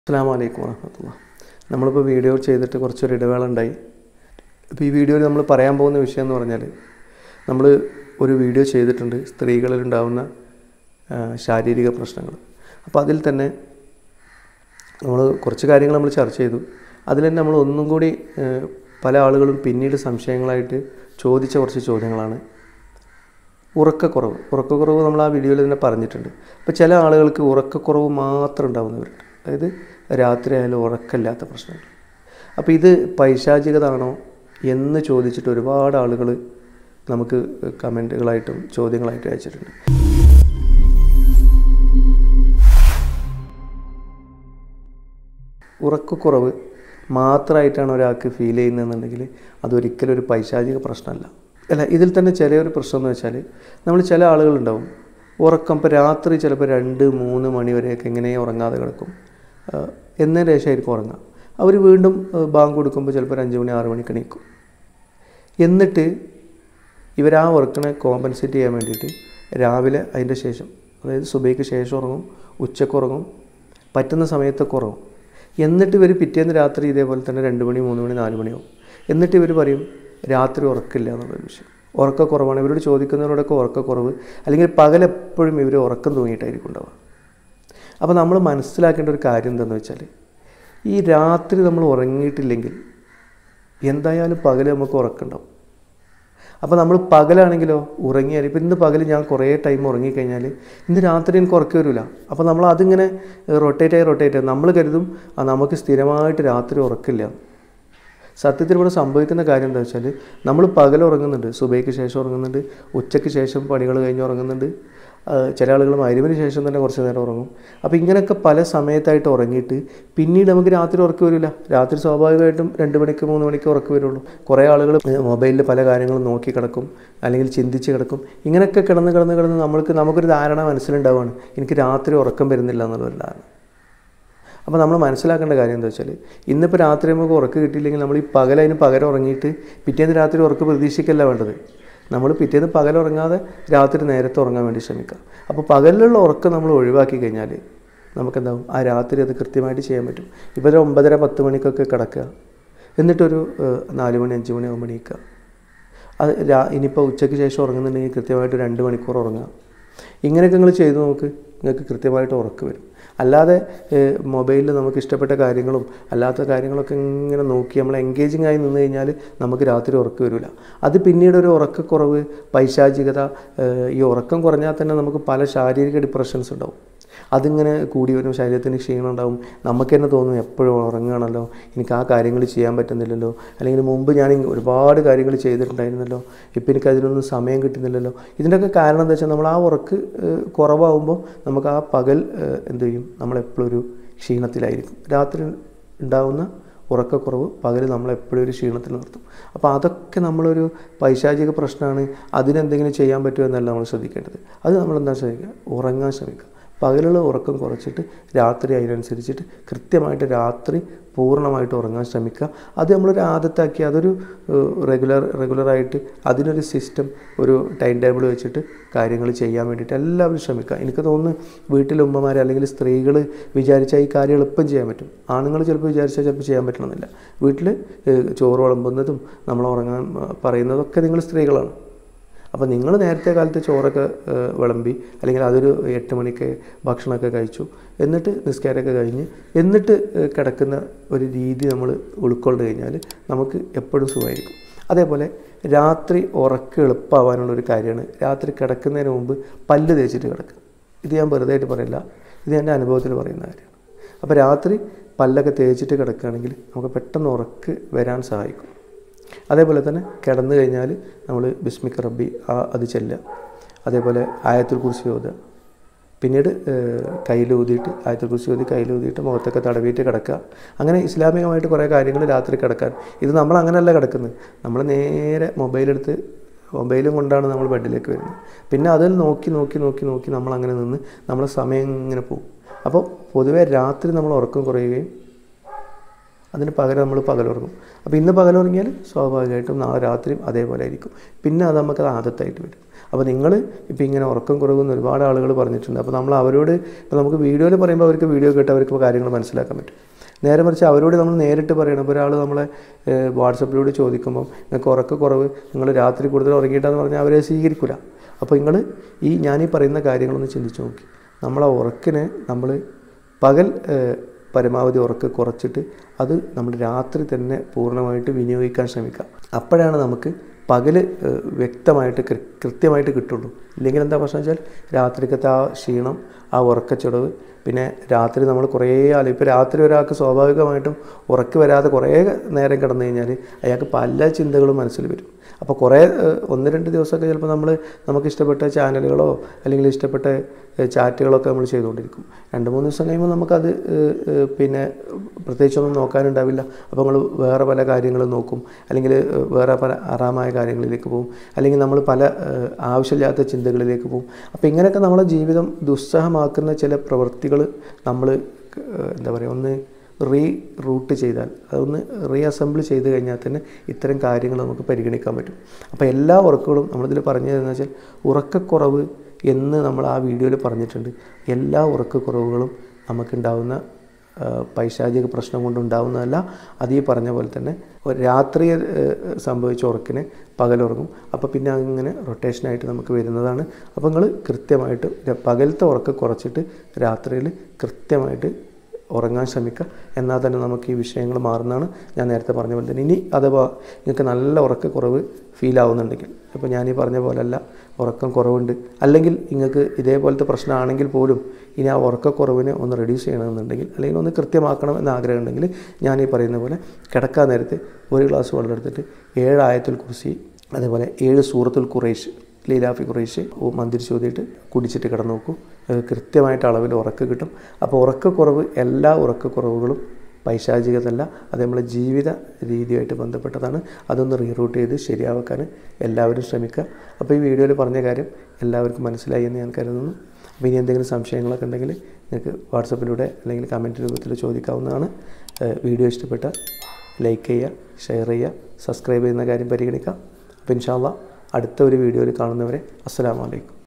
അസ്സാം വലൈക്കും വറഹമത്തുള്ള നമ്മളിപ്പോൾ വീഡിയോ ചെയ്തിട്ട് കുറച്ചൊരു ഇടവേള ഉണ്ടായി ഇപ്പോൾ ഈ വീഡിയോയിൽ നമ്മൾ പറയാൻ പോകുന്ന വിഷയം എന്ന് പറഞ്ഞാൽ നമ്മൾ ഒരു വീഡിയോ ചെയ്തിട്ടുണ്ട് സ്ത്രീകളിലുണ്ടാകുന്ന ആ, ശാരീരിക പ്രശ്നങ്ങൾ അപ്പോൾ അതിൽ തന്നെ നമ്മൾ കുറച്ച് കാര്യങ്ങൾ നമ്മൾ ചർച്ച ചെയ്തു അതിൽ തന്നെ നമ്മൾ ഒന്നും കൂടി ആ, പല ആളുകളും പിന്നീട് സംശയങ്ങളായിട്ട് ചോദിച്ച കുറച്ച് ചോദ്യങ്ങളാണ് ഉറക്കക്കുറവ് ഉറക്കക്കുറവ് നമ്മൾ ആ വീഡിയോയിൽ തന്നെ പറഞ്ഞിട്ടുണ്ട് അപ്പോൾ ചില ആളുകൾക്ക് ഉറക്കക്കുറവ് മാത്രം ഉണ്ടാകുന്നവരുണ്ട് അതായത് രാത്രി ആയാലും ഉറക്കമില്ലാത്ത പ്രശ്നങ്ങൾ അപ്പോൾ ഇത് പൈശാചികതാണോ എന്ന് ചോദിച്ചിട്ട് ഒരുപാട് ആളുകൾ നമുക്ക് കമൻറ്റുകളായിട്ടും ചോദ്യങ്ങളായിട്ടും അയച്ചിട്ടുണ്ട് ഉറക്കക്കുറവ് മാത്രമായിട്ടാണ് ഒരാൾക്ക് ഫീൽ ചെയ്യുന്നതെന്നുണ്ടെങ്കിൽ അതൊരിക്കലും ഒരു പൈശാചിക പ്രശ്നമല്ല അല്ല ഇതിൽ തന്നെ ചെറിയൊരു പ്രശ്നം എന്ന് വെച്ചാൽ നമ്മൾ ചില ആളുകളുണ്ടാവും ഉറക്കം ഇപ്പോൾ രാത്രി ചിലപ്പോൾ രണ്ട് മൂന്ന് മണി വരെയൊക്കെ ഇങ്ങനെ ഉറങ്ങാതെ കിടക്കും ആഹ് എന്നതിന് ശേഷമായിരിക്കും ഉറങ്ങുക അവർ വീണ്ടും ആഹ് ബാങ്ക് കൊടുക്കുമ്പോൾ ചിലപ്പോൾ ഒരു അഞ്ച് മണി ആറ് മണിക്ക് എണീക്കും എന്നിട്ട് ഇവർ ആ വർക്കിനെ കോമ്പൻസേറ്റ് ചെയ്യാൻ വേണ്ടിയിട്ട് രാവിലെ അതിൻ്റെ ശേഷം അതായത് സുബൈക്ക് ശേഷം ഉറങ്ങും ഉച്ചക്ക് ഉറങ്ങും പറ്റുന്ന സമയത്തൊക്കെ ഉറങ്ങും എന്നിട്ട് ഇവർ പിറ്റേന്ന് രാത്രി ഇതേപോലെ തന്നെ രണ്ട് മണി മൂന്ന് മണി നാല് മണിയാവും എന്നിട്ട് ഇവർ പറയും രാത്രി ഉറക്കില്ല എന്നുള്ളൊരു വിഷയം ഉറക്കക്കുറവാണ് ഇവരോട് ചോദിക്കുന്നവരോടൊക്കെ ഉറക്കക്കുറവ് അല്ലെങ്കിൽ പകലെപ്പോഴും ഇവർ ഉറക്കം തൂങ്ങിയിട്ടായിരിക്കും ഉണ്ടാവുക അപ്പോൾ നമ്മൾ മനസ്സിലാക്കേണ്ട ഒരു കാര്യം എന്താണെന്ന് വെച്ചാൽ ഈ രാത്രി നമ്മൾ ഉറങ്ങിയിട്ടില്ലെങ്കിൽ എന്തായാലും പകൽ നമുക്ക് ഉറക്കമുണ്ടാവും അപ്പോൾ നമ്മൾ പകലാണെങ്കിലോ ഉറങ്ങിയാൽ ഇപ്പോൾ ഇന്ന് പകൽ ഞാൻ കുറേ ടൈം ഉറങ്ങിക്കഴിഞ്ഞാൽ ഇന്ന് രാത്രി എനിക്ക് ഉറക്കം വരില്ല അപ്പോൾ നമ്മൾ അതിങ്ങനെ റൊട്ടേറ്റ് ആയി റൊട്ടേറ്റ് ആയി നമ്മൾ കരുതും ആ നമുക്ക് സ്ഥിരമായിട്ട് രാത്രി ഉറക്കില്ല സത്യത്തിൽ ഇവിടെ സംഭവിക്കുന്ന കാര്യം എന്താ വെച്ചാൽ നമ്മൾ പകൽ ഉറങ്ങുന്നുണ്ട് സുബൈക്ക് ശേഷം ഉറങ്ങുന്നുണ്ട് ഉച്ചയ്ക്ക് ശേഷം പണികൾ കഴിഞ്ഞ് ഉറങ്ങുന്നുണ്ട് ആ, ചില ആളുകൾ മരുവിന് ശേഷം തന്നെ കുറച്ച് നേരം ഉറങ്ങും അപ്പോൾ ഇങ്ങനെയൊക്കെ പല സമയത്തായിട്ട് ഉറങ്ങിയിട്ട് പിന്നീട് നമുക്ക് രാത്രി ഉറക്കം വരില്ല രാത്രി സ്വാഭാവികമായിട്ടും രണ്ട് മണിക്ക് മൂന്ന് മണിക്ക് ഉറക്കം വരുള്ളൂ കുറേ ആളുകൾ മൊബൈലിൽ പല കാര്യങ്ങളും നോക്കി കിടക്കും അല്ലെങ്കിൽ ചിന്തിച്ച് കിടക്കും ഇങ്ങനെയൊക്കെ കിടന്ന് കിടന്ന് കിടന്ന് നമ്മൾക്ക് നമുക്കൊരു ധാരണ മനസ്സിലുണ്ടാവുകയാണ് എനിക്ക് രാത്രി ഉറക്കം വരുന്നില്ല എന്നുള്ളൊരു ധാരണ അപ്പോൾ നമ്മൾ മനസ്സിലാക്കേണ്ട കാര്യം എന്താ വെച്ചാൽ ഇന്നിപ്പോൾ രാത്രി നമുക്ക് ഉറക്ക് കിട്ടിയില്ലെങ്കിൽ നമ്മൾ ഈ പകൽ അതിന് പകരം ഉറങ്ങിയിട്ട് പിറ്റേന്ന് രാത്രി ഉറക്ക് പ്രതീക്ഷിക്കല്ല വേണ്ടത് നമ്മൾ പിറ്റേന്ന് പകൽ ഉറങ്ങാതെ രാത്രി നേരത്തെ ഉറങ്ങാൻ വേണ്ടി ശ്രമിക്കുക അപ്പോൾ പകലിലുള്ള ഉറക്കം നമ്മൾ ഒഴിവാക്കി കഴിഞ്ഞാൽ നമുക്കെന്താവും ആ രാത്രി അത് കൃത്യമായിട്ട് ചെയ്യാൻ പറ്റും ഇപ്പോൾ ഒരു ഒമ്പതര പത്ത് മണിക്കൊക്കെ കിടക്കുക എന്നിട്ടൊരു ഏഹ്, നാല് മണി അഞ്ച് മണി ആകുമ്പോൾ എണീക്കുക അത് രാ ഇനിയിപ്പോൾ ഉച്ചയ്ക്ക് ശേഷം ഉറങ്ങുന്നുണ്ടെങ്കിൽ കൃത്യമായിട്ട് രണ്ട് മണിക്കൂർ ഉറങ്ങുക ഇങ്ങനെയൊക്കെ നിങ്ങൾ ചെയ്ത് നോക്ക് നിങ്ങൾക്ക് കൃത്യമായിട്ട് ഉറക്ക് വരും അല്ലാതെ മൊബൈലിൽ നമുക്ക് ഇഷ്ടപ്പെട്ട കാര്യങ്ങളും അല്ലാത്ത കാര്യങ്ങളൊക്കെ ഇങ്ങനെ നോക്കി നമ്മൾ എൻഗേജിങ് ആയി നിന്ന് കഴിഞ്ഞാൽ നമുക്ക് രാത്രി ഉറക്ക് വരില്ല അത് പിന്നീട് ഒരു ഉറക്കക്കുറവ് പൈശാചികത ഏഹ്, ഈ ഉറക്കം കുറഞ്ഞാൽ തന്നെ നമുക്ക് പല ശാരീരിക ഡിപ്രഷൻസ് ഉണ്ടാവും അതിങ്ങനെ കൂടി വരും ശരീരത്തിന് ക്ഷീണം ഉണ്ടാവും നമുക്ക് തന്നെ തോന്നും എപ്പോഴും ഉറങ്ങുകയാണല്ലോ എനിക്ക് ആ കാര്യങ്ങൾ ചെയ്യാൻ പറ്റുന്നില്ലല്ലോ അല്ലെങ്കിൽ മുമ്പ് ഞാൻ ഇങ്ങ- ഒരുപാട് കാര്യങ്ങൾ ചെയ്തിട്ടുണ്ടായിരുന്നല്ലോ ഇപ്പം എനിക്ക് അതിനൊന്നും സമയം കിട്ടുന്നില്ലല്ലോ ഇതിൻ്റെയൊക്കെ കാരണം എന്താ വെച്ചാൽ നമ്മൾ ആ ഉറക്ക് ഏഹ്, കുറവാകുമ്പോൾ നമുക്ക് ആ പകൽ ഏഹ്, എന്ത് ചെയ്യും നമ്മളെപ്പോഴും ഒരു ക്ഷീണത്തിലായിരിക്കും രാത്രി ഉണ്ടാകുന്ന ഉറക്കക്കുറവ് പകൽ നമ്മളെപ്പോഴും ഒരു ക്ഷീണത്തിൽ നിർത്തും അപ്പോൾ അതൊക്കെ നമ്മളൊരു പൈശാചിക പ്രശ്നമാണ് അതിനെന്തെങ്കിലും ചെയ്യാൻ പറ്റുമോ എന്നല്ല നമ്മൾ ശ്രദ്ധിക്കേണ്ടത് അത് നമ്മളെന്താ ശ്രമിക്കുക ഉറങ്ങാൻ ശ്രമിക്കുക പകലുള്ള ഉറക്കം കുറച്ചിട്ട് രാത്രി അതിനനുസരിച്ചിട്ട് കൃത്യമായിട്ട് രാത്രി പൂർണ്ണമായിട്ട് ഉറങ്ങാൻ ശ്രമിക്കുക അത് നമ്മളൊരു ആദത്താക്കി അതൊരു റെഗുലർ റെഗുലറായിട്ട് അതിനൊരു സിസ്റ്റം ഒരു ടൈം ടേബിൾ വെച്ചിട്ട് കാര്യങ്ങൾ ചെയ്യാൻ വേണ്ടിയിട്ട് എല്ലാവരും ശ്രമിക്കുക എനിക്ക് തോന്നുന്നു വീട്ടിലെ ഉമ്മമാർ അല്ലെങ്കിൽ സ്ത്രീകൾ വിചാരിച്ചാൽ ഈ കാര്യം എളുപ്പം ചെയ്യാൻ പറ്റും ആണുങ്ങൾ ചിലപ്പോൾ വിചാരിച്ചാൽ ചിലപ്പോൾ ചെയ്യാൻ പറ്റണമെന്നില്ല വീട്ടിൽ ചോറ് വിളമ്പുന്നതും നമ്മൾ ഉറങ്ങാൻ ആ, പറയുന്നതൊക്കെ നിങ്ങൾ സ്ത്രീകളാണ് അപ്പോൾ നിങ്ങൾ നേരത്തെ കാലത്ത് ചോറൊക്കെ ഏഹ്, വിളമ്പി അല്ലെങ്കിൽ അതൊരു എട്ട് മണിക്ക് ഭക്ഷണമൊക്കെ കഴിച്ചു എന്നിട്ട് നിസ്കാരമൊക്കെ കഴിഞ്ഞ് എന്നിട്ട് ഏഹ്, കിടക്കുന്ന ഒരു രീതി നമ്മൾ ഉൾക്കൊണ്ട് കഴിഞ്ഞാൽ നമുക്ക് എപ്പോഴും സുഖമായിരിക്കും അതേപോലെ രാത്രി ഉറക്കം എളുപ്പമാവാനുള്ള ഒരു കാര്യമാണ് രാത്രി കിടക്കുന്നതിന് മുമ്പ് പല്ല് തേച്ചിട്ട് കിടക്കുക ഇത് ഞാൻ വെറുതെ ആയിട്ട് പറയില്ല ഇത് എൻ്റെ അനുഭവത്തിൽ പറയുന്ന കാര്യമാണ് അപ്പോൾ രാത്രി പല്ലൊക്കെ തേച്ചിട്ട് കിടക്കുകയാണെങ്കിൽ നമുക്ക് പെട്ടെന്ന് ഉറക്ക് വരാൻ സഹായിക്കും അതേപോലെ തന്നെ കിടന്നു കഴിഞ്ഞാൽ നമ്മൾ ബിസ്മിക് റബ്ബി ആ അത് ചെല്ലുക അതേപോലെ ആയത്തുൽ കുറിച്ച് ഓതുക പിന്നീട് കയ്യിൽ ഊതിയിട്ട് ആയത്തുൽ കുറിച്ച് ഓതി കയ്യിൽ ഊതിയിട്ട് മുഖത്തൊക്കെ തടവിയിട്ട് കിടക്കുക അങ്ങനെ ഇസ്ലാമികമായിട്ട് കുറേ കാര്യങ്ങൾ രാത്രി കിടക്കാൻ ഇത് നമ്മൾ അങ്ങനെയല്ല കിടക്കുന്നത് നമ്മൾ നേരെ മൊബൈലെടുത്ത് മൊബൈലും കൊണ്ടാണ് നമ്മൾ ബെഡിലേക്ക് വരുന്നത് പിന്നെ അതിൽ നോക്കി നോക്കി നോക്കി നോക്കി നമ്മൾ അങ്ങനെ നിന്ന് നമ്മളെ സമയം ഇങ്ങനെ പോകും അപ്പോൾ പൊതുവേ രാത്രി നമ്മൾ ഉറക്കം കുറയുകയും അതിന് പകരം നമ്മൾ പകലുറങ്ങും അപ്പോൾ ഇന്ന് പകലുറങ്ങിയാൽ സ്വാഭാവികമായിട്ടും നാളെ രാത്രിയും അതേപോലെ ആയിരിക്കും പിന്നെ അത് നമുക്ക് ആദത്തായിട്ട് വരും അപ്പോൾ നിങ്ങൾ ഇപ്പോൾ ഇങ്ങനെ ഉറക്കം കുറവെന്ന് ഒരുപാട് ആളുകൾ പറഞ്ഞിട്ടുണ്ട് അപ്പോൾ നമ്മൾ അവരോട് ഇപ്പോൾ നമുക്ക് വീഡിയോയിൽ പറയുമ്പോൾ അവർക്ക് വീഡിയോ കേട്ട് അവർക്ക് കാര്യങ്ങൾ മനസ്സിലാക്കാൻ പറ്റും നേരെ മറിച്ച് അവരോട് നമ്മൾ നേരിട്ട് പറയണം ഇപ്പോൾ ഒരാൾ നമ്മളെ ഏഹ്, വാട്സപ്പിലൂടെ ചോദിക്കുമ്പോൾ നിങ്ങൾക്ക് ഉറക്കക്കുറവ് നിങ്ങൾ രാത്രി കൂടുതൽ ഉറങ്ങിയിട്ടാന്ന് പറഞ്ഞാൽ അവരെ സ്വീകരിക്കില്ല അപ്പോൾ നിങ്ങൾ ഈ ഞാനീ പറയുന്ന കാര്യങ്ങളൊന്ന് ചിന്തിച്ച് നോക്കി നമ്മളെ ഉറക്കിനെ നമ്മൾ പകൽ ഏഹ്, പരമാവധി ഉറക്ക് കുറച്ചിട്ട് അത് നമ്മൾ രാത്രി തന്നെ പൂർണ്ണമായിട്ട് വിനിയോഗിക്കാൻ ശ്രമിക്കാം അപ്പോഴാണ് നമുക്ക് പകൽ വ്യക്തമായിട്ട് കൃ- കൃത്യമായിട്ട് കിട്ടുള്ളൂ ഇല്ലെങ്കിൽ എന്താ പ്രശ്നം വെച്ചാൽ രാത്രിക്കത്തെ ആ ക്ഷീണം ആ ഉറക്കച്ചുടവ് പിന്നെ രാത്രി നമ്മൾ കുറേ ആൾ ഇപ്പോൾ രാത്രി ഒരാൾക്ക് സ്വാഭാവികമായിട്ടും ഉറക്ക് വരാതെ കുറേ നേരം കിടന്നു കഴിഞ്ഞാൽ അയാൾക്ക് പല ചിന്തകളും മനസ്സിൽ വരും അപ്പോൾ കുറേ ഏഹ്, ഒന്ന് രണ്ട് ദിവസമൊക്കെ ചിലപ്പോൾ നമ്മൾ നമുക്ക് ഇഷ്ടപ്പെട്ട ചാനലുകളോ അല്ലെങ്കിൽ ഇഷ്ടപ്പെട്ട ഏഹ്, ചാറ്റുകളൊക്കെ നമ്മൾ ചെയ്തുകൊണ്ടിരിക്കും രണ്ട് മൂന്ന് ദിവസം കഴിയുമ്പോൾ നമുക്കത് ഏഹ്, ഏഹ്, പിന്നെ പ്രത്യേകിച്ചൊന്നും നോക്കാനുണ്ടാവില്ല അപ്പോൾ നമ്മൾ വേറെ പല കാര്യങ്ങളും നോക്കും അല്ലെങ്കിൽ ഏഹ്, വേറെ പല ആറാമായ കാര്യങ്ങളിലേക്ക് പോകും അല്ലെങ്കിൽ നമ്മൾ പല ഏഹ്, ആവശ്യമില്ലാത്ത ചിന്തകളിലേക്ക് പോകും അപ്പോൾ ഇങ്ങനെയൊക്കെ നമ്മളെ ജീവിതം ദുസ്സഹമാക്കുന്ന ചില പ്രവൃത്തികൾ നമ്മൾ എന്താ പറയുക ഒന്ന് റീ റൂട്ട് ചെയ്താൽ അതൊന്ന് റീ അസംബിൾ ചെയ്ത് കഴിഞ്ഞാൽ തന്നെ ഇത്തരം കാര്യങ്ങൾ നമുക്ക് പരിഗണിക്കാൻ പറ്റും അപ്പോൾ എല്ലാ ഉറക്കുകളും നമ്മളിതിൽ പറഞ്ഞു തരുന്നത് വെച്ചാൽ ഉറക്കക്കുറവ് എന്ന് നമ്മൾ ആ വീഡിയോയിൽ പറഞ്ഞിട്ടുണ്ട് എല്ലാ ഉറക്കക്കുറവുകളും നമുക്കുണ്ടാവുന്ന ആ, പൈശാചിക പ്രശ്നം കൊണ്ടുണ്ടാവുന്നതല്ല അത് ഈ പറഞ്ഞ പോലെ തന്നെ ഒരു രാത്രി ഏഹ്, സംഭവിച്ച ഉറക്കിന് പകലുറങ്ങും അപ്പോൾ പിന്നെ അങ്ങനെ റൊട്ടേഷനായിട്ട് നമുക്ക് വരുന്നതാണ് അപ്പോൾ നിങ്ങൾ കൃത്യമായിട്ട് ര- പകലത്തെ ഉറക്കം കുറച്ചിട്ട് രാത്രിയിൽ കൃത്യമായിട്ട് ഉറങ്ങാൻ ശ്രമിക്കുക എന്നാൽ തന്നെ നമുക്ക് ഈ വിഷയങ്ങൾ മാറുന്നതാണ് ഞാൻ നേരത്തെ പറഞ്ഞ പോലെ തന്നെ ഇനി അഥവാ നിങ്ങൾക്ക് നല്ല ഉറക്കക്കുറവ് ഫീൽ ആവുന്നുണ്ടെങ്കിൽ അപ്പോൾ ഞാൻ ഈ പറഞ്ഞ പോലെയല്ല ഉറക്കം കുറവുണ്ട് അല്ലെങ്കിൽ നിങ്ങൾക്ക് ഇതേപോലത്തെ പ്രശ്നമാണെങ്കിൽ പോലും ഇനി ആ ഉറക്കക്കുറവിനെ ഒന്ന് റെഡ്യൂസ് ചെയ്യണമെന്നുണ്ടെങ്കിൽ അല്ലെങ്കിൽ ഒന്ന് കൃത്യമാക്കണം എന്ന് ആഗ്രഹം ഉണ്ടെങ്കിൽ ഞാൻ ഈ പറയുന്ന പോലെ കിടക്കാൻ നേരത്ത് ഒരു ഗ്ലാസ് വെള്ളം എടുത്തിട്ട് ഏഴ് ആയത്തുൽ കുറിശി അതേപോലെ ഏഴ് സൂറത്തുൽ ഖുറൈഷ് ലീലാഫി ഖുറൈഷ് മന്ദിർ ചോദിയിട്ട് കുടിച്ചിട്ട് കിടന്നു നോക്കൂ അത് കൃത്യമായിട്ട് അളവിൽ ഉറക്കം കിട്ടും അപ്പോൾ ഉറക്കക്കുറവ് എല്ലാ ഉറക്കക്കുറവുകളും പൈശാചികതല്ല അത് നമ്മളെ ജീവിത രീതിയുമായിട്ട് ബന്ധപ്പെട്ടതാണ് അതൊന്ന് റീറൂട്ട് ചെയ്ത് ശരിയാക്കാൻ എല്ലാവരും ശ്രമിക്കുക അപ്പോൾ ഈ വീഡിയോയിൽ പറഞ്ഞ കാര്യം എല്ലാവർക്കും മനസ്സിലായി എന്ന് ഞാൻ കരുതുന്നു അപ്പോൾ ഇനി എന്തെങ്കിലും സംശയങ്ങളൊക്കെ ഉണ്ടെങ്കിൽ നിങ്ങൾക്ക് വാട്സപ്പിലൂടെ അല്ലെങ്കിൽ കമൻറ്റ് രൂപത്തിൽ ചോദിക്കാവുന്നതാണ് ഏഹ് വീഡിയോ ഇഷ്ടപ്പെട്ട ലൈക്ക് ചെയ്യുക ഷെയർ ചെയ്യുക സബ്സ്ക്രൈബ് ചെയ്യുന്ന കാര്യം പരിഗണിക്കാം അപ്പോൾ ഇൻഷാല്ല അടുത്ത ഒരു വീഡിയോയിൽ കാണുന്നവരെ അസ്സലാമു അലൈക്കും